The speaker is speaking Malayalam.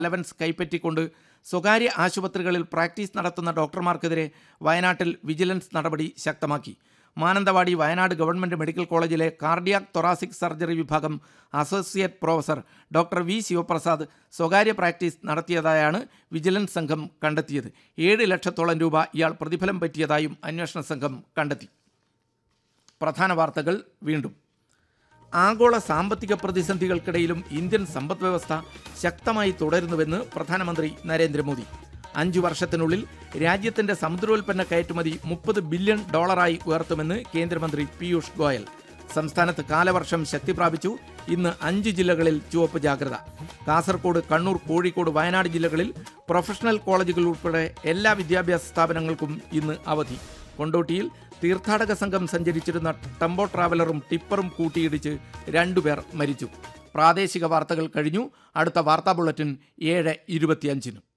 അലവൻസ് കൈപ്പറ്റിക്കൊണ്ട് സ്വകാര്യ ആശുപത്രികളിൽ പ്രാക്ടീസ് നടത്തുന്ന ഡോക്ടർമാർക്കെതിരെ വയനാട്ടിൽ വിജിലൻസ് നടപടി ശക്തമാക്കി മാനന്തവാടി വയനാട് ഗവൺമെൻറ് മെഡിക്കൽ കോളേജിലെ കാർഡിയാക് തൊറാസിക് സർജറി വിഭാഗം associate professor doctor V Sivaprasad സ്വകാര്യ പ്രാക്ടീസ് നടത്തിയതായാണ് വിജിലൻസ് സംഘം കണ്ടെത്തിയത് ഏഴ് ലക്ഷത്തോളം രൂപ ഇയാൾ പ്രതിഫലം പറ്റിയതായും അന്വേഷണ സംഘം കണ്ടെത്തി പ്രധാന വാർത്തകൾ വീണ്ടും ആഗോള സാമ്പത്തിക പ്രതിസന്ധികൾക്കിടയിലും ഇന്ത്യൻ സമ്പദ് വ്യവസ്ഥ ശക്തമായി തുടരുന്നുവെന്ന് പ്രധാനമന്ത്രി നരേന്ദ്രമോദി അഞ്ചു വർഷത്തിനുള്ളിൽ രാജ്യത്തിന്റെ സമുദ്രോൽപ്പന്ന കയറ്റുമതി മുപ്പത് ബില്യൺ ഡോളറായി ഉയർത്തുമെന്ന് കേന്ദ്രമന്ത്രി പീയൂഷ് ഗോയൽ സംസ്ഥാനത്ത് കാലവർഷം ശക്തി പ്രാപിച്ചു ഇന്ന് അഞ്ച് ജില്ലകളിൽ ചുവപ്പ് ജാഗ്രത കാസർഗോഡ് കണ്ണൂർ കോഴിക്കോട് വയനാട് ജില്ലകളിൽ പ്രൊഫഷണൽ കോളേജുകൾ ഉൾപ്പെടെ എല്ലാ വിദ്യാഭ്യാസ സ്ഥാപനങ്ങൾക്കും ഇന്ന് അവധി കൊണ്ടോട്ടിയിൽ തീർത്ഥാടക സംഘം സഞ്ചരിച്ചിരുന്ന ടെമ്പോ ട്രാവലറും ടിപ്പറും കൂട്ടിയിടിച്ച് രണ്ടുപേർ മരിച്ചു പ്രാദേശിക വാർത്തകൾ കഴിഞ്ഞു അടുത്ത വാർത്താ ബുള്ളറ്റിൻ ഏഴ് ഇരുപത്തിയഞ്ചിനും